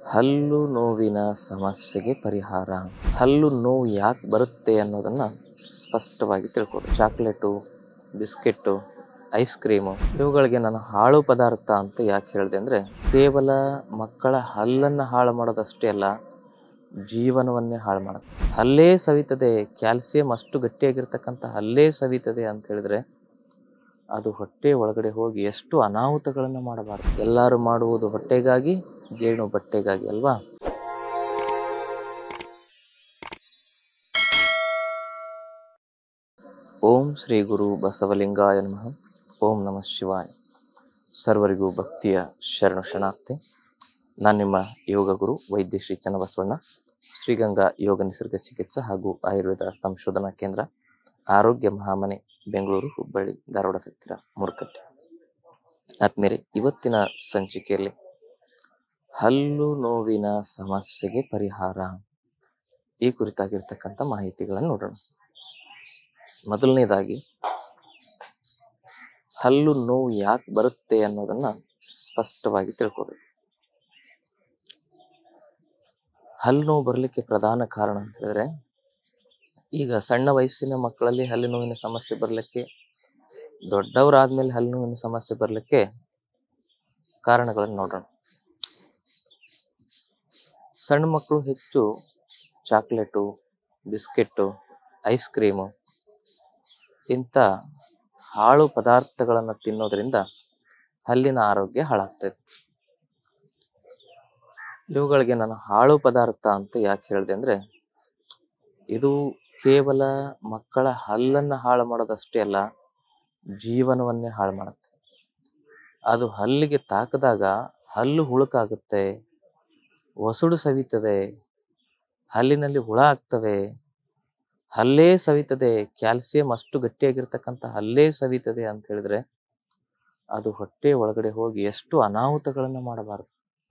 ಹಲ್ಲು ನೋವಿನ ಸಮಸ್ಯೆಗೆ ಪರಿಹಾರ ಹಲ್ಲು ನೋವು ಯಾಕೆ ಬರುತ್ತೆ ಅನ್ನೋದನ್ನು ಸ್ಪಷ್ಟವಾಗಿ ತಿಳ್ಕೊಬೇಕು ಚಾಕ್ಲೇಟು ಬಿಸ್ಕೆಟ್ಟು ಐಸ್ ಕ್ರೀಮು ಇವುಗಳಿಗೆ ನಾನು ಹಾಳು ಪದಾರ್ಥ ಅಂತ ಯಾಕೆ ಹೇಳಿದೆ ಅಂದರೆ ಕೇವಲ ಮಕ್ಕಳ ಹಲ್ಲನ್ನು ಹಾಳು ಮಾಡೋದಷ್ಟೇ ಅಲ್ಲ ಜೀವನವನ್ನೇ ಹಾಳು ಮಾಡುತ್ತೆ ಹಲ್ಲೇ ಸವಿತದೆ ಕ್ಯಾಲ್ಸಿಯಂ ಅಷ್ಟು ಗಟ್ಟಿಯಾಗಿರ್ತಕ್ಕಂಥ ಹಲ್ಲೇ ಸವಿತದೆ ಅಂತ ಹೇಳಿದ್ರೆ ಅದು ಹೊಟ್ಟೆ ಒಳಗಡೆ ಹೋಗಿ ಎಷ್ಟು ಅನಾಹುತಗಳನ್ನು ಮಾಡಬಾರದು ಎಲ್ಲರೂ ಮಾಡುವುದು ಹೊಟ್ಟೆಗಾಗಿ ಗೇಣು ಬಟ್ಟೆಗಾಗಿ ಅಲ್ವಾ ಓಂ ಶ್ರೀ ಗುರು ಬಸವಲಿಂಗಾಯ ನಮಃ ಓಂ ನಮಃ ಶಿವಾಯ ಸರ್ವರಿಗೂ ಭಕ್ತಿಯ ಶರಣು ಶರಣಾರ್ಥಿ ನಾನು ನಿಮ್ಮ ಯೋಗ ಗುರು ವೈದ್ಯ ಶ್ರೀ ಚನ್ನಬಸವಣ್ಣ ಶ್ರೀಗಂಗಾ ಯೋಗ ನಿಸರ್ಗ ಚಿಕಿತ್ಸಾ ಹಾಗೂ ಆಯುರ್ವೇದ ಸಂಶೋಧನಾ ಕೇಂದ್ರ ಆರೋಗ್ಯ ಮಹಾಮನೆ ಬೆಂಗಳೂರು ಹುಬ್ಬಳ್ಳಿ ಧಾರವಾಡ ಹತ್ತಿರ ಮುರುಕಟ್ಟೆ ಆದ್ಮೇಲೆ ಇವತ್ತಿನ ಸಂಚಿಕೆಯಲ್ಲಿ ಹಲ್ಲು ನೋವಿನ ಸಮಸ್ಯೆಗೆ ಪರಿಹಾರ ಈ ಕುರಿತಾಗಿರ್ತಕ್ಕಂಥ ಮಾಹಿತಿಗಳನ್ನು ನೋಡೋಣ ಮೊದಲನೇದಾಗಿ ಹಲ್ಲು ನೋವು ಯಾಕೆ ಬರುತ್ತೆ ಅನ್ನೋದನ್ನ ಸ್ಪಷ್ಟವಾಗಿ ತಿಳ್ಕೋಬೇಕು ಹಲ್ಲು ನೋವು ಬರಲಿಕ್ಕೆ ಪ್ರಧಾನ ಕಾರಣ ಅಂತ ಹೇಳಿದ್ರೆ ಈಗ ಸಣ್ಣ ವಯಸ್ಸಿನ ಮಕ್ಕಳಲ್ಲಿ ಹಲ್ಲು ನೋವಿನ ಸಮಸ್ಯೆ ಬರಲಿಕ್ಕೆ ದೊಡ್ಡವರಾದ್ಮೇಲೆ ಹಲ್ಲು ನೋವಿನ ಸಮಸ್ಯೆ ಬರಲಿಕ್ಕೆ ಕಾರಣಗಳನ್ನು ನೋಡೋಣ ಸಣ್ಣ ಮಕ್ಕಳು ಹೆಚ್ಚು ಚಾಕ್ಲೇಟು ಬಿಸ್ಕೆಟ್ಟು ಐಸ್ ಕ್ರೀಮು ಇಂಥ ಹಾಳು ಪದಾರ್ಥಗಳನ್ನು ತಿನ್ನೋದ್ರಿಂದ ಹಲ್ಲಿನ ಆರೋಗ್ಯ ಹಾಳಾಗ್ತದೆ ಇವುಗಳಿಗೆ ನಾನು ಹಾಳು ಪದಾರ್ಥ ಅಂತ ಯಾಕೆ ಹೇಳಿದೆ ಅಂದ್ರೆ ಇದು ಕೇವಲ ಮಕ್ಕಳ ಹಲ್ಲನ್ನು ಹಾಳು ಮಾಡೋದಷ್ಟೇ ಅಲ್ಲ ಜೀವನವನ್ನೇ ಹಾಳು ಮಾಡುತ್ತೆ ಅದು ಹಲ್ಲಿಗೆ ತಾಕಿದಾಗ ಹಲ್ಲು ಹುಳುಕಾಗುತ್ತೆ ಒಸಡು ಸವಿತದೆ ಹಲ್ಲಿನಲ್ಲಿ ಹುಳ ಆಗ್ತವೆ ಹಲ್ಲೇ ಸವಿತದೆ ಕ್ಯಾಲ್ಸಿಯಂ ಅಷ್ಟು ಗಟ್ಟಿಯಾಗಿರ್ತಕ್ಕಂಥ ಹಲ್ಲೇ ಸವಿತದೆ ಅಂತ ಹೇಳಿದ್ರೆ ಅದು ಹೊಟ್ಟೆ ಒಳಗಡೆ ಹೋಗಿ ಎಷ್ಟು ಅನಾಹುತಗಳನ್ನು ಮಾಡಬಾರದು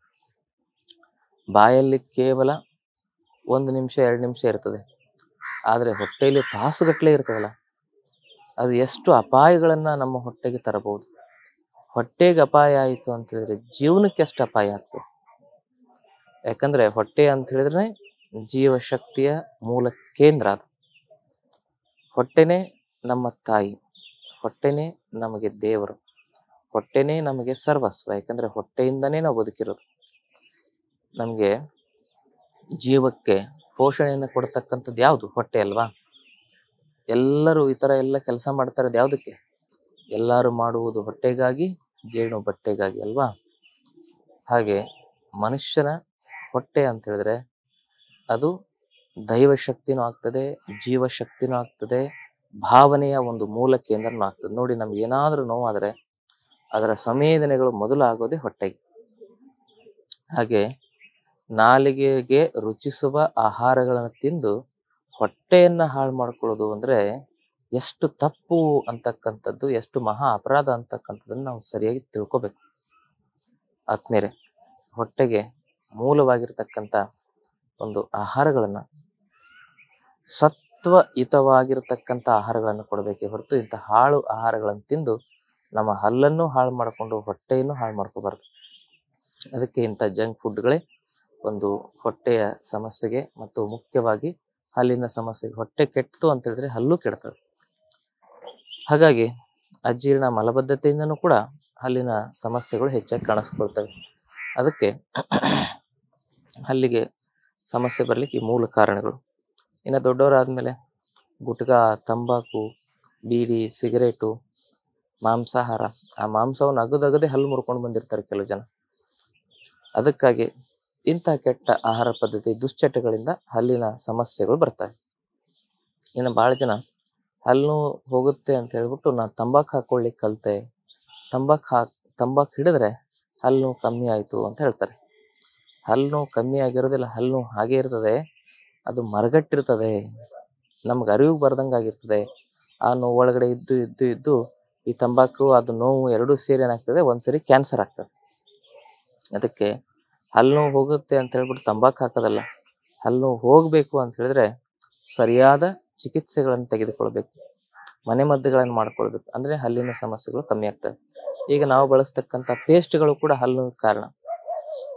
ಬಾಯಲ್ಲಿ ಕೇವಲ ಒಂದು ನಿಮಿಷ ಎರಡು ನಿಮಿಷ ಇರ್ತದೆ ಆದರೆ ಹೊಟ್ಟೆಯಲ್ಲಿ ತಾಸುಗಟ್ಟಲೆ ಇರ್ತದಲ್ಲ ಅದು ಎಷ್ಟು ಅಪಾಯಗಳನ್ನ ನಮ್ಮ ಹೊಟ್ಟೆಗೆ ತರಬಹುದು ಹೊಟ್ಟೆಗೆ ಅಪಾಯ ಆಯಿತು ಅಂತ ಹೇಳಿದ್ರೆ ಜೀವನಕ್ಕೆ ಎಷ್ಟು ಅಪಾಯ ಆಗ್ತದೆ ಯಾಕಂದ್ರೆ ಹೊಟ್ಟೆ ಅಂತ ಹೇಳಿದ್ರೆ ಜೀವಶಕ್ತಿಯ ಮೂಲ ಕೇಂದ್ರ ಅದು ಹೊಟ್ಟೆನೇ ನಮ್ಮ ತಾಯಿ ಹೊಟ್ಟೆನೇ ನಮಗೆ ದೇವರು ಹೊಟ್ಟೆನೇ ನಮಗೆ ಸರ್ವಸ್ವ ಯಾಕಂದ್ರೆ ಹೊಟ್ಟೆಯಿಂದನೇ ನಾವು ಬದುಕಿರೋದು ನಮಗೆ ಜೀವಕ್ಕೆ ಪೋಷಣೆಯನ್ನು ಕೊಡ್ತಕ್ಕಂಥದ್ದು ಯಾವುದು ಹೊಟ್ಟೆ ಅಲ್ವಾ ಎಲ್ಲರೂ ಈ ಥರ ಎಲ್ಲ ಕೆಲಸ ಮಾಡ್ತಾ ಇರೋದು ಯಾವುದಕ್ಕೆ ಎಲ್ಲರೂ ಮಾಡುವುದು ಹೊಟ್ಟೆಗಾಗಿ ಗೇಣು ಬಟ್ಟೆಗಾಗಿ ಅಲ್ವಾ ಹಾಗೆ ಮನುಷ್ಯನ ಹೊಟ್ಟೆ ಅಂತ ಹೇಳಿದ್ರೆ ಅದು ದೈವ ಶಕ್ತಿನೂ ಆಗ್ತದೆ ಜೀವಶಕ್ತಿನೂ ಆಗ್ತದೆ ಭಾವನೆಯ ಒಂದು ಮೂಲ ಕೇಂದ್ರನೂ ಆಗ್ತದೆ ನೋಡಿ ನಮ್ಗೆ ಏನಾದರೂ ನೋವಾದರೆ ಅದರ ಸಂವೇದನೆಗಳು ಮೊದಲು ಆಗೋದೇ ಹೊಟ್ಟೆಗೆ ಹಾಗೆ ನಾಲಿಗೆಗೆ ರುಚಿಸುವ ಆಹಾರಗಳನ್ನು ತಿಂದು ಹೊಟ್ಟೆಯನ್ನ ಹಾಳು ಮಾಡ್ಕೊಳ್ಳೋದು ಅಂದ್ರೆ ಎಷ್ಟು ತಪ್ಪು ಅಂತಕ್ಕಂಥದ್ದು ಎಷ್ಟು ಮಹಾ ಅಪರಾಧ ಅಂತಕ್ಕಂಥದ್ದನ್ನು ನಾವು ಸರಿಯಾಗಿ ತಿಳ್ಕೊಬೇಕು ಆದ್ಮೇಲೆ ಹೊಟ್ಟೆಗೆ ಮೂಲವಾಗಿರ್ತಕ್ಕಂಥ ಒಂದು ಆಹಾರಗಳನ್ನ ಸತ್ವಯುತವಾಗಿರ್ತಕ್ಕಂಥ ಆಹಾರಗಳನ್ನು ಕೊಡಬೇಕೇ ಹೊರತು ಇಂಥ ಹಾಳು ಆಹಾರಗಳನ್ನು ತಿಂದು ನಮ್ಮ ಹಲ್ಲನ್ನು ಹಾಳು ಮಾಡಿಕೊಂಡು ಹೊಟ್ಟೆಯನ್ನು ಹಾಳು ಮಾಡ್ಕೋಬಾರ್ದು ಅದಕ್ಕೆ ಇಂಥ ಜಂಕ್ ಫುಡ್ಗಳೇ ಒಂದು ಹೊಟ್ಟೆಯ ಸಮಸ್ಯೆಗೆ ಮತ್ತು ಮುಖ್ಯವಾಗಿ ಹಲ್ಲಿನ ಸಮಸ್ಯೆಗೆ ಹೊಟ್ಟೆ ಕೆಟ್ಟಿತು ಅಂತ ಹೇಳಿದ್ರೆ ಹಲ್ಲು ಕೆಡ್ತದೆ ಹಾಗಾಗಿ ಅಜೀರ್ಣ ಮಲಬದ್ಧತೆಯಿಂದನೂ ಕೂಡ ಹಲ್ಲಿನ ಸಮಸ್ಯೆಗಳು ಹೆಚ್ಚಾಗಿ ಕಾಣಿಸ್ಕೊಳ್ತವೆ ಅದಕ್ಕೆ ಹಲ್ಲಿಗೆ ಸಮಸ್ಯೆ ಬರಲಿಕ್ಕೆ ಈ ಮೂಲ ಕಾರಣಗಳು ಇನ್ನು ದೊಡ್ಡವರಾದ್ಮೇಲೆ ಗುಟ್ಕಾ ತಂಬಾಕು ಬೀಡಿ ಸಿಗರೇಟು ಮಾಂಸಾಹಾರ ಆ ಮಾಂಸವನ್ನು ಅಗದಗದೆ ಹಲ್ಲು ಮುರ್ಕೊಂಡು ಬಂದಿರ್ತಾರೆ ಕೆಲವು ಜನ ಅದಕ್ಕಾಗಿ ಇಂಥ ಕೆಟ್ಟ ಆಹಾರ ಪದ್ಧತಿ ದುಶ್ಚಟಗಳಿಂದ ಹಲ್ಲಿನ ಸಮಸ್ಯೆಗಳು ಬರ್ತವೆ ಇನ್ನು ಭಾಳ ಜನ ಹಲ್ಲು ಹೋಗುತ್ತೆ ಅಂತ ಹೇಳ್ಬಿಟ್ಟು ನಾನು ತಂಬಾಕು ಹಾಕೊಳ್ಳಿಕ್ಕೆ ಕಲಿತೆ ತಂಬಾಕು ಹಾಕ್ ತಂಬಾಕು ಹಿಡಿದ್ರೆ ಹಲ್ಲು ಕಮ್ಮಿ ಆಯಿತು ಅಂತ ಹೇಳ್ತಾರೆ ಹಲ್ಲು ಕಮ್ಮಿ ಆಗಿರೋದಿಲ್ಲ ಹಲ್ಲು ಹಾಗೆ ಇರ್ತದೆ ಅದು ಮರಗಟ್ಟಿರ್ತದೆ ನಮ್ಗೆ ಅರಿವು ಬರ್ದಂಗೆ ಆಗಿರ್ತದೆ ಆ ನೋವು ಒಳಗಡೆ ಇದ್ದು ಇದ್ದು ಇದ್ದು ಈ ತಂಬಾಕು ಅದು ನೋವು ಎರಡೂ ಸೇರಿ ಏನಾಗ್ತದೆ ಒಂದ್ಸರಿ ಕ್ಯಾನ್ಸರ್ ಆಗ್ತದೆ ಅದಕ್ಕೆ ಹಲ್ಲು ನೋವು ಹೋಗುತ್ತೆ ಅಂತ ಹೇಳ್ಬಿಟ್ಟು ತಂಬಾಕು ಹಾಕೋದಲ್ಲ ಹಲ್ಲು ನೋವು ಹೋಗಬೇಕು ಅಂತ ಹೇಳಿದ್ರೆ ಸರಿಯಾದ ಚಿಕಿತ್ಸೆಗಳನ್ನು ತೆಗೆದುಕೊಳ್ಬೇಕು ಮನೆ ಮದ್ದುಗಳನ್ನು ಮಾಡ್ಕೊಳ್ಬೇಕು ಅಂದ್ರೆ ಹಲ್ಲಿನ ಸಮಸ್ಯೆಗಳು ಕಮ್ಮಿ ಆಗ್ತವೆ ಈಗ ನಾವು ಬಳಸ್ತಕ್ಕಂಥ ಪೇಸ್ಟ್ಗಳು ಕೂಡ ಹಲ್ಲು ನೋವಿಗೆ ಕಾರಣ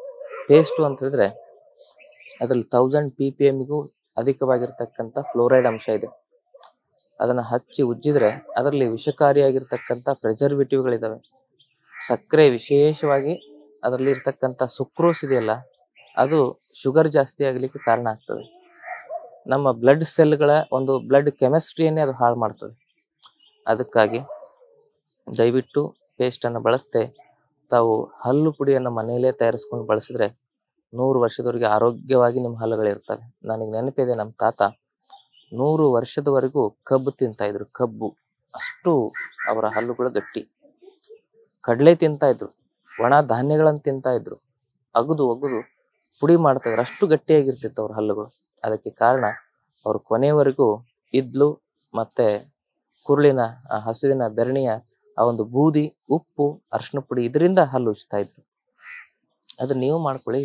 ಪೇಸ್ಟು ಅಂತ ಹೇಳಿದ್ರೆ ಅದ್ರಲ್ಲಿ ತೌಸಂಡ್ ಪಿ ಪಿ ಎಮ್ಗೂ ಅಧಿಕವಾಗಿರ್ತಕ್ಕಂಥ ಫ್ಲೋರೈಡ್ ಅಂಶ ಇದೆ ಅದನ್ನ ಹಚ್ಚಿ ಉಜ್ಜಿದ್ರೆ ಅದರಲ್ಲಿ ವಿಷಕಾರಿಯಾಗಿರ್ತಕ್ಕಂಥ ಪ್ರೆಸರ್ವೇಟಿವ್ಗಳಿದಾವೆ ಸಕ್ಕರೆ ವಿಶೇಷವಾಗಿ ಅದರಲ್ಲಿ ಇರ್ತಕ್ಕಂಥ ಸುಕ್ರೋಸ್ ಇದೆಯಲ್ಲ ಅದು ಶುಗರ್ ಜಾಸ್ತಿ ಆಗಲಿಕ್ಕೆ ಕಾರಣ ಆಗ್ತದೆ ನಮ್ಮ ಬ್ಲಡ್ ಸೆಲ್ಗಳ ಒಂದು ಬ್ಲಡ್ ಕೆಮಿಸ್ಟ್ರಿಯನ್ನೇ ಅದು ಹಾಳು ಮಾಡ್ತದೆ ಅದಕ್ಕಾಗಿ ದಯವಿಟ್ಟು ಪೇಸ್ಟನ್ನು ಬಳಸದೆ ತಾವು ಹಲ್ಲು ಪುಡಿಯನ್ನು ಮನೆಯಲ್ಲೇ ತಯಾರಿಸ್ಕೊಂಡು ಬಳಸಿದ್ರೆ ನೂರು ವರ್ಷದವರೆಗೆ ಆರೋಗ್ಯವಾಗಿ ನಿಮ್ಮ ಹಲ್ಲುಗಳಿರ್ತವೆ ನನಗೆ ನೆನಪಿದೆ ನಮ್ಮ ತಾತ ನೂರು ವರ್ಷದವರೆಗೂ ಕಬ್ಬು ತಿಂತಾ ಇದ್ರು ಕಬ್ಬು ಅಷ್ಟು ಅವರ ಹಲ್ಲುಗಳು ಗಟ್ಟಿ ಕಡಲೆ ತಿಂತಾ ಇದ್ರು ಒಣ ಧಾನ್ಯಗಳನ್ನು ತಿಂತಾ ಇದ್ರು ಅಗದು ಒಗದು ಪುಡಿ ಮಾಡ್ತಾ ಇದ್ರು ಅಷ್ಟು ಗಟ್ಟಿಯಾಗಿರ್ತಿತ್ತು ಅವ್ರ ಹಲ್ಲುಗಳು ಅದಕ್ಕೆ ಕಾರಣ ಅವ್ರು ಕೊನೆಯವರೆಗೂ ಇದ್ಲು ಮತ್ತೆ ಕುರುಳಿನ ಆ ಹಸುವಿನ ಬೆರಣಿಯ ಆ ಒಂದು ಬೂದಿ ಉಪ್ಪು ಅರಿಶಿನ ಪುಡಿ ಇದರಿಂದ ಹಲ್ಲು ಉಜ್ತಾ ಇದ್ರು ಅದು ನೀವು ಮಾಡ್ಕೊಳ್ಳಿ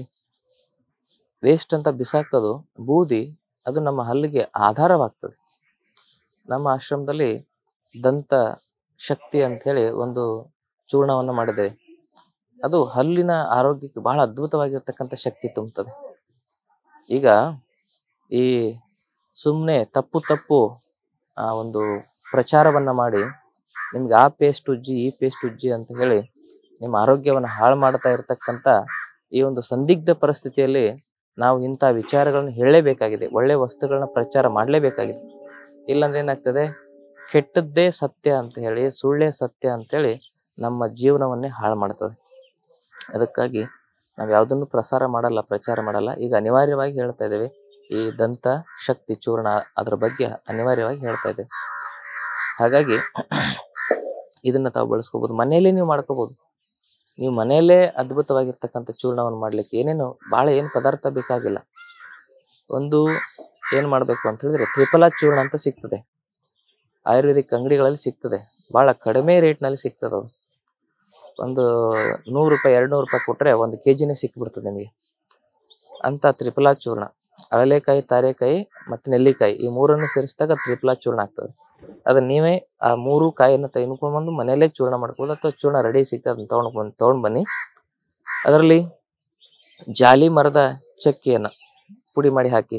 ವೇಸ್ಟ್ ಅಂತ ಬಿಸಾಕೋದು ಬೂದಿ ಅದು ನಮ್ಮ ಹಲ್ಲಿಗೆ ಆಧಾರವಾಗ್ತದೆ ನಮ್ಮ ಆಶ್ರಮದಲ್ಲಿ ದಂತ ಶಕ್ತಿ ಅಂತ ಹೇಳಿ ಒಂದು ಚೂರ್ಣವನ್ನು ಮಾಡಿದ್ದೇವೆ ಅದು ಹಲ್ಲಿನ ಆರೋಗ್ಯಕ್ಕೆ ಬಹಳ ಅದ್ಭುತವಾಗಿರ್ತಕ್ಕಂಥ ಶಕ್ತಿ ತುಂಬುತ್ತದೆ ಈಗ ಈ ಸುಮ್ಮನೆ ತಪ್ಪು ತಪ್ಪು ಆ ಒಂದು ಪ್ರಚಾರವನ್ನ ಮಾಡಿ ನಿಮ್ಗೆ ಆ ಪೇಸ್ಟ್ ಉಜ್ಜಿ ಈ ಪೇಸ್ಟ್ ಉಜ್ಜಿ ಅಂತ ಹೇಳಿ ನಿಮ್ಮ ಆರೋಗ್ಯವನ್ನು ಹಾಳು ಮಾಡ್ತಾ ಇರತಕ್ಕಂಥ ಈ ಒಂದು ಸಂದಿಗ್ಧ ಪರಿಸ್ಥಿತಿಯಲ್ಲಿ ನಾವು ಇಂಥ ವಿಚಾರಗಳನ್ನ ಹೇಳಲೇಬೇಕಾಗಿದೆ ಒಳ್ಳೆ ವಸ್ತುಗಳನ್ನ ಪ್ರಚಾರ ಮಾಡಲೇಬೇಕಾಗಿದೆ ಇಲ್ಲಾಂದ್ರೆ ಏನಾಗ್ತದೆ ಕೆಟ್ಟದ್ದೇ ಸತ್ಯ ಅಂತ ಹೇಳಿ ಸುಳ್ಳೇ ಸತ್ಯ ಅಂತ ಹೇಳಿ ನಮ್ಮ ಜೀವನವನ್ನೇ ಹಾಳು ಮಾಡ್ತದೆ ಅದಕ್ಕಾಗಿ ನಾವು ಯಾವುದನ್ನು ಪ್ರಸಾರ ಮಾಡಲ್ಲ ಪ್ರಚಾರ ಮಾಡಲ್ಲ ಈಗ ಅನಿವಾರ್ಯವಾಗಿ ಹೇಳ್ತಾ ಇದ್ದೇವೆ ಈ ದಂತ ಶಕ್ತಿ ಚೂರ್ಣ ಅದ್ರ ಬಗ್ಗೆ ಅನಿವಾರ್ಯವಾಗಿ ಹೇಳ್ತಾ ಇದ್ದೇವೆ ಹಾಗಾಗಿ ಇದನ್ನ ತಾವು ಬಳಸ್ಕೋಬಹುದು ಮನೆಯಲ್ಲೇ ನೀವು ಮಾಡ್ಕೋಬಹುದು ನೀವು ಮನೆಯಲ್ಲೇ ಅದ್ಭುತವಾಗಿರ್ತಕ್ಕಂಥ ಚೂರ್ಣವನ್ನು ಮಾಡ್ಲಿಕ್ಕೆ ಏನೇನು ಬಹಳ ಏನು ಪದಾರ್ಥ ಬೇಕಾಗಿಲ್ಲ ಒಂದು ಏನ್ ಮಾಡ್ಬೇಕು ಅಂತ ಹೇಳಿದ್ರೆ ತ್ರಿಫಲಾ ಚೂರ್ಣ ಅಂತ ಸಿಗ್ತದೆ ಆಯುರ್ವೇದಿಕ್ ಅಂಗಡಿಗಳಲ್ಲಿ ಸಿಗ್ತದೆ ಬಹಳ ಕಡಿಮೆ ರೇಟ್ನಲ್ಲಿ ಸಿಗ್ತದೆ ಅದು ಒಂದು ನೂರು ರೂಪಾಯಿ ಎರಡು ನೂರು ರೂಪಾಯಿ ಕೊಟ್ರೆ ಒಂದು ಕೆ ಜಿನೇ ಸಿಕ್ಬಿಡ್ತದೆ ನಿಮಗೆ ಅಂತ ತ್ರಿಫಲಾ ಚೂರ್ಣ ಅಳಲೆಕಾಯಿ ತಾರೆಕಾಯಿ ಮತ್ತೆ ನೆಲ್ಲಿಕಾಯಿ ಈ ಮೂರನ್ನು ಸೇರಿಸಿದಾಗ ತ್ರಿಫಲಾ ಚೂರ್ಣ ಆಗ್ತದೆ ಅದನ್ನ ನೀವೇ ಆ ಮೂರು ಕಾಯಿಯನ್ನು ತೆಗೆದುಕೊಂಡು ಬಂದು ಮನೆಯಲ್ಲೇ ಚೂರ್ಣ ಮಾಡ್ಬೋದು ಅಥವಾ ಚೂರ್ಣ ರೆಡಿ ಸಿಗ್ತದೆ ಅದನ್ನ ತಗೊಂಡು ಬಂದು ತಗೊಂಡ್ ಬನ್ನಿ ಅದರಲ್ಲಿ ಜಾಲಿ ಮರದ ಚಕ್ಕಿಯನ್ನ ಪುಡಿ ಮಾಡಿ ಹಾಕಿ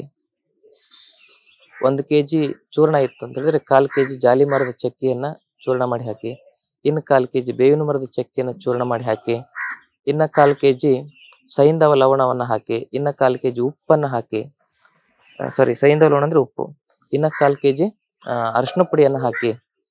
ಒಂದು ಕೆ ಜಿ ಚೂರ್ಣ ಇತ್ತು ಅಂತ ಹೇಳಿದ್ರೆ ಕಾಲು ಕೆ ಜಿ ಜಾಲಿ ಮರದ ಚಕ್ಕಿಯನ್ನ ಚೂರ್ಣ ಮಾಡಿ ಹಾಕಿ ಇನ್ನು ಕಾಲು ಕೆ ಜಿ ಬೇವಿನ ಮರದ ಚಕ್ಕಿಯನ್ನು ಚೂರ್ಣ ಮಾಡಿ ಹಾಕಿ ಇನ್ನ ಕಾಲು ಕೆ ಜಿ ಸೈಂಧವ ಲವಣವನ್ನು ಹಾಕಿ ಇನ್ನ ಕಾಲು ಕೆ ಜಿ ಉಪ್ಪನ್ನು ಹಾಕಿ ಸಾರಿ ಸೈಂಧವ ಲವಣ ಅಂದ್ರೆ ಉಪ್ಪು ಇನ್ನ ಕಾಲು ಕೆ ಜಿ ಅರಿಶಿನ ಪುಡಿಯನ್ನು ಹಾಕಿ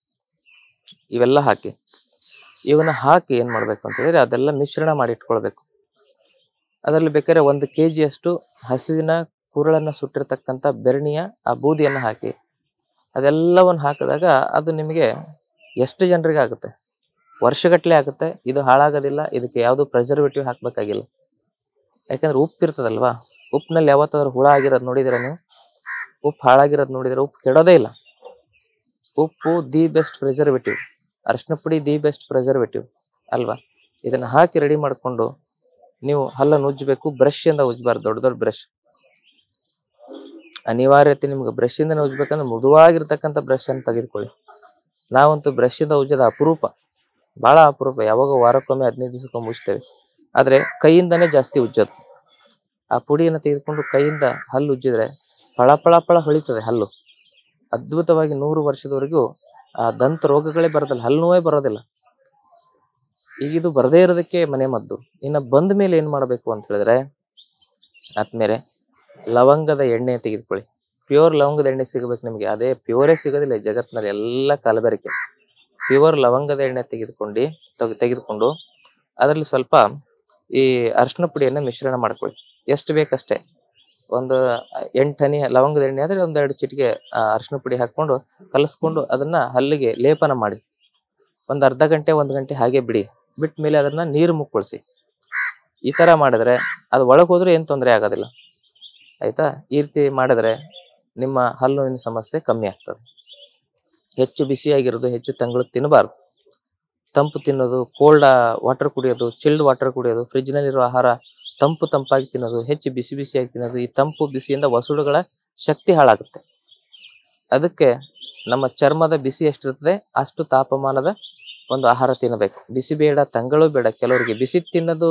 ಇವೆಲ್ಲ ಹಾಕಿ ಇವನ್ನ ಹಾಕಿ ಏನ್ ಮಾಡ್ಬೇಕು ಅಂತ ಹೇಳಿದ್ರೆ ಅದೆಲ್ಲ ಮಿಶ್ರಣ ಮಾಡಿ ಇಟ್ಕೊಳ್ಬೇಕು ಅದರಲ್ಲಿ ಬೇಕಾದ್ರೆ ಒಂದು ಕೆ ಅಷ್ಟು ಹಸುವಿನ ಕುರುಳನ್ನ ಸುಟ್ಟಿರ್ತಕ್ಕಂಥ ಬೆರಣಿಯ ಆ ಬೂದಿಯನ್ನು ಹಾಕಿ ಅದೆಲ್ಲವನ್ನು ಹಾಕಿದಾಗ ಅದು ನಿಮಗೆ ಎಷ್ಟು ಜನರಿಗೆ ಆಗುತ್ತೆ ವರ್ಷಗಟ್ಲೆ ಆಗುತ್ತೆ ಇದು ಹಾಳಾಗೋದಿಲ್ಲ ಇದಕ್ಕೆ ಯಾವುದು ಪ್ರಿಸರ್ವೇಟಿವ್ ಹಾಕ್ಬೇಕಾಗಿಲ್ಲ ಯಾಕಂದ್ರೆ ಉಪ್ಪು ಇರ್ತದಲ್ವಾ ಉಪ್ಪಿನಲ್ಲಿ ಯಾವತ್ತಾದ್ರೂ ಹುಳ ಆಗಿರೋದು ನೋಡಿದಿರ ನೀವು ಉಪ್ಪು ಹಾಳಾಗಿರೋದು ನೋಡಿದ್ರೆ ಉಪ್ಪು ಕೆಡೋದೇ ಇಲ್ಲ ಉಪ್ಪು ದಿ ಬೆಸ್ಟ್ ಪ್ರಿಸರ್ವೇಟಿವ್ ಅರಿಶಿನ ಪುಡಿ ದಿ ಬೆಸ್ಟ್ ಪ್ರಿಸರ್ವೇಟಿವ್ ಅಲ್ವಾ ಇದನ್ನ ಹಾಕಿ ರೆಡಿ ಮಾಡಿಕೊಂಡು ನೀವು ಹಲ್ಲನ್ನು ಉಜ್ಜಬೇಕು ಬ್ರಷ್ ಇಂದ ಉಜ್ಜಬಾರ್ದು ದೊಡ್ಡ ದೊಡ್ಡ ಬ್ರಷ್ ಅನಿವಾರ್ಯತೆ ನಿಮ್ಗೆ ಬ್ರಷ್ ಇಂದನೇ ಉಜ್ಬೇಕಂದ್ರೆ ಮೃದುವಾಗಿರ್ತಕ್ಕಂಥ ಬ್ರಷ್ ಅನ್ನು ತೆಗೆದುಕೊಳ್ಳಿ ನಾವಂತೂ ಬ್ರಷ್ ಇಂದ ಉಜ್ಜೋದು ಅಪರೂಪ ಬಹಳ ಅಪರೂಪ ಯಾವಾಗ ವಾರಕ್ಕೊಮ್ಮೆ ಹದಿನೈದು ದಿವಸಕ್ಕೊಮ್ಮೆ ಉಜ್ತೇವೆ ಆದ್ರೆ ಕೈಯಿಂದನೇ ಜಾಸ್ತಿ ಉಜ್ಜೋದು ಆ ಪುಡಿಯನ್ನು ತೆಗೆದುಕೊಂಡು ಕೈಯಿಂದ ಹಲ್ಲು ಉಜ್ಜಿದ್ರೆ ಪಳ ಪಳ ಪಳ ಹೊಳಿತದೆ ಹಲ್ಲು ಅದ್ಭುತವಾಗಿ ನೂರು ವರ್ಷದವರೆಗೂ ಆ ದಂತ ರೋಗಗಳೇ ಬರೋದಿಲ್ಲ ಹಲ್ಲು ನೋವೇ ಬರೋದಿಲ್ಲ ಈಗ ಇದು ಬರದೇ ಇರೋದಕ್ಕೆ ಮನೆ ಮದ್ದು ಇನ್ನ ಬಂದ ಮೇಲೆ ಏನ್ ಮಾಡ್ಬೇಕು ಅಂತ ಹೇಳಿದ್ರೆ ಆದ್ಮೇಲೆ ಲವಂಗದ ಎಣ್ಣೆ ತೆಗೆದುಕೊಳ್ಳಿ ಪ್ಯೂರ್ ಲವಂಗದ ಎಣ್ಣೆ ಸಿಗಬೇಕು ನಿಮಗೆ ಅದೇ ಪ್ಯೂರೇ ಸಿಗೋದಿಲ್ಲ ಈ ಜಗತ್ತಿನಲ್ಲಿ ಎಲ್ಲ ಕಲಬೆರಕೆ ಪ್ಯೂರ್ ಲವಂಗದ ಎಣ್ಣೆ ತೆಗೆದುಕೊಂಡು ತೆಗೆ- ತೆಗೆದುಕೊಂಡು ಅದರಲ್ಲಿ ಸ್ವಲ್ಪ ಈ ಅರಿಶಿನ ಪುಡಿಯನ್ನ ಮಿಶ್ರಣ ಮಾಡ್ಕೊಳ್ಳಿ ಎಷ್ಟು ಬೇಕಷ್ಟೇ ಒಂದು ಎಂಟು ಹನಿ ಲವಂಗದ ಎಣ್ಣೆ ಆದ್ರೆ ಒಂದೆರಡು ಚಿಟಿಕೆ ಆ, ಅರಿಶಿನ ಪುಡಿ ಹಾಕೊಂಡು ಕಲಸ್ಕೊಂಡು ಅದನ್ನ ಹಲ್ಲಿಗೆ ಲೇಪನ ಮಾಡಿ ಒಂದ್ ಅರ್ಧ ಗಂಟೆ ಒಂದ್ ಗಂಟೆ ಹಾಗೆ ಬಿಡಿ ಬಿಟ್ಟ ಮೇಲೆ ಅದನ್ನ ನೀರು ಮುಕ್ಕಳಿಸಿ ಈ ತರ ಮಾಡಿದ್ರೆ ಅದು ಒಳಗ್ ಹೋದ್ರೆ ಏನ್ ತೊಂದರೆ ಆಗೋದಿಲ್ಲ ಆಯ್ತಾ ಈ ರೀತಿ ಮಾಡಿದ್ರೆ ನಿಮ್ಮ ಹಲ್ಲುವಿನ ಸಮಸ್ಯೆ ಕಮ್ಮಿ ಆಗ್ತದೆ ಹೆಚ್ಚು ಬಿಸಿಯಾಗಿರೋದು ಹೆಚ್ಚು ತಂಗಳು ತಿನ್ನಬಾರ್ದು ತಂಪು ತಿನ್ನೋದು ಕೋಲ್ಡ್ ವಾಟರ್ ಕುಡಿಯೋದು ಚಿಲ್ಡ್ ವಾಟರ್ ಕುಡಿಯೋದು ಫ್ರಿಜ್ ನಲ್ಲಿರೋ ಆಹಾರ ತಂಪು ತಂಪಾಗಿ ತಿನ್ನೋದು ಹೆಚ್ಚು ಬಿಸಿ ಬಿಸಿಯಾಗಿ ತಿನ್ನೋದು ಈ ತಂಪು ಬಿಸಿಯಿಂದ ವಸುಳುಗಳ ಶಕ್ತಿ ಹಾಳಾಗುತ್ತೆ ಅದಕ್ಕೆ ನಮ್ಮ ಚರ್ಮದ ಬಿಸಿ ಎಷ್ಟಿರ್ತದೆ ಅಷ್ಟು ತಾಪಮಾನದ ಒಂದು ಆಹಾರ ತಿನ್ನಬೇಕು ಬಿಸಿ ಬೇಡ ತಂಗಳು ಬೇಡ ಕೆಲವರಿಗೆ ಬಿಸಿ ತಿನ್ನೋದು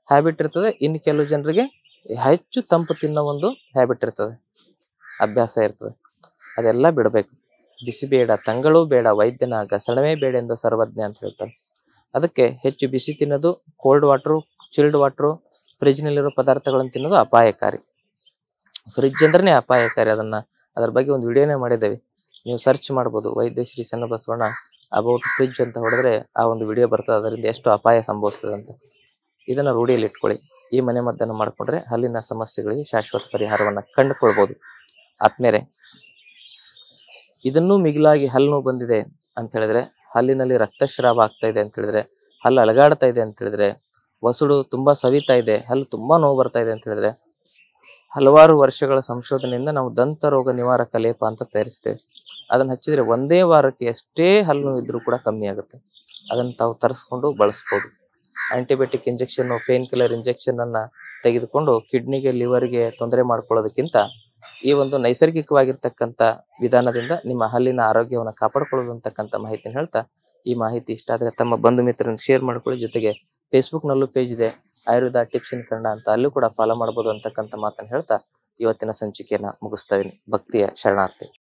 ಹ್ಯಾಬಿಟ್ ಇರ್ತದೆ ಇನ್ನು ಕೆಲವು ಜನರಿಗೆ ಹೆಚ್ಚು ತಂಪು ತಿನ್ನೋ ಒಂದು ಹ್ಯಾಬಿಟ್ ಇರ್ತದೆ ಅಭ್ಯಾಸ ಇರ್ತದೆ ಅದೆಲ್ಲ ಬಿಡಬೇಕು ಬಿಸಿ ಬೇಡ ತಂಗಳು ಬೇಡ ವೈದ್ಯನಾಗ ಸೆಳವೆ ಬೇಡ ಎಂದು ಸರ್ವಜ್ಞ ಅಂತ ಹೇಳ್ತಾರೆ ಅದಕ್ಕೆ ಹೆಚ್ಚು ಬಿಸಿ ತಿನ್ನೋದು ಕೋಲ್ಡ್ ವಾಟ್ರು ಚಿಲ್ಡ್ ವಾಟ್ರು ಫ್ರಿಜ್ನಲ್ಲಿರೋ ಪದಾರ್ಥಗಳನ್ನು ತಿನ್ನೋದು ಅಪಾಯಕಾರಿ ಫ್ರಿಜ್ ಅಂದ್ರೇ ಅಪಾಯಕಾರಿ ಅದನ್ನ ಅದ್ರ ಬಗ್ಗೆ ಒಂದು ವಿಡಿಯೋನೇ ಮಾಡಿದ್ದೇವೆ ನೀವು ಸರ್ಚ್ ಮಾಡ್ಬೋದು ವೈದ್ಯ ಶ್ರೀ ಚನ್ನಬಸವಣ್ಣ ಅಬೌಟ್ ಫ್ರಿಜ್ ಅಂತ ಹೊಡೆದ್ರೆ ಆ ಒಂದು ವಿಡಿಯೋ ಬರ್ತದೆ ಅದರಿಂದ ಎಷ್ಟು ಅಪಾಯ ಸಂಭವಿಸ್ತದೆ ಅಂತ ಇದನ್ನ ರೂಢಿಯಲ್ಲಿ ಇಟ್ಕೊಳ್ಳಿ ಈ ಮನೆ ಮದ್ದನ್ನು ಮಾಡ್ಕೊಂಡ್ರೆ ಹಲ್ಲಿನ ಸಮಸ್ಯೆಗಳಿಗೆ ಶಾಶ್ವತ ಪರಿಹಾರವನ್ನ ಕಂಡುಕೊಳ್ಬಹುದು ಆದ್ಮೇಲೆ ಇದನ್ನೂ ಮಿಗಿಲಾಗಿ ಹಲ್ಲು ನೋವು ಬಂದಿದೆ ಅಂತ ಹೇಳಿದ್ರೆ ಹಲ್ಲಿನಲ್ಲಿ ರಕ್ತಸ್ರಾವ ಆಗ್ತಾ ಇದೆ ಅಂತ ಹೇಳಿದ್ರೆ ಹಲ್ಲು ಅಲಗಾಡ್ತಾ ಇದೆ ಅಂತ ಹೇಳಿದ್ರೆ ವಸುಡು ತುಂಬಾ ಸವಿತಾ ಇದೆ ಹಲ್ಲು ತುಂಬಾ ನೋವು ಬರ್ತಾ ಇದೆ ಅಂತ ಹೇಳಿದ್ರೆ ಹಲವಾರು ವರ್ಷಗಳ ಸಂಶೋಧನೆಯಿಂದ ನಾವು ದಂತ ರೋಗ ನಿವಾರಕ ಲೇಪ ಅಂತ ತಯಾರಿಸ್ತೇವೆ ಅದನ್ನ ಹಚ್ಚಿದ್ರೆ ಒಂದೇ ವಾರಕ್ಕೆ ಎಷ್ಟೇ ಹಲ್ಲು ನೋವು ಇದ್ರೂ ಕೂಡ ಕಮ್ಮಿ ಆಗುತ್ತೆ ಅದನ್ನ ತಾವು ತರಿಸ್ಕೊಂಡು ಬಳಸ್ಬೋದು antibiotic injection pain killer injection ಅನ್ನ ತೆಗೆದುಕೊಂಡು ಕಿಡ್ನಿಗೆ ಲಿವರ್ಗೆ ತೊಂದರೆ ಮಾಡ್ಕೊಳ್ಳೋದಕ್ಕಿಂತ ಈ ಒಂದು ನೈಸರ್ಗಿಕವಾಗಿರ್ತಕ್ಕಂಥ ವಿಧಾನದಿಂದ ನಿಮ್ಮ ಹಲ್ಲಿನ ಆರೋಗ್ಯವನ್ನು ಕಾಪಾಡ್ಕೊಳ್ಳೋದು ಅಂತಕ್ಕಂಥ ಮಾಹಿತಿನ ಹೇಳ್ತಾ ಈ ಮಾಹಿತಿ ಇಷ್ಟ ಆದ್ರೆ ತಮ್ಮ ಬಂಧು ಮಿತ್ರರನ್ನು ಶೇರ್ ಮಾಡ್ಕೊಳ್ಳಿ ಜೊತೆಗೆ ಫೇಸ್ಬುಕ್ ನಲ್ಲೂ ಪೇಜ್ ಇದೆ ಆಯುರ್ವೇದ ಟಿಪ್ಸ್ ಇನ್ ಕನ್ನಡ ಅಂತ ಅಲ್ಲೂ ಕೂಡ ಫಾಲೋ ಮಾಡ್ಬೋದು ಅಂತಕ್ಕಂಥ ಮಾತನ್ನ ಹೇಳ್ತಾ ಇವತ್ತಿನ ಸಂಚಿಕೆಯನ್ನ ಮುಗಿಸ್ತಾ ಇದೀನಿ ಭಕ್ತಿಯ ಶರಣಾರ್ಥಿ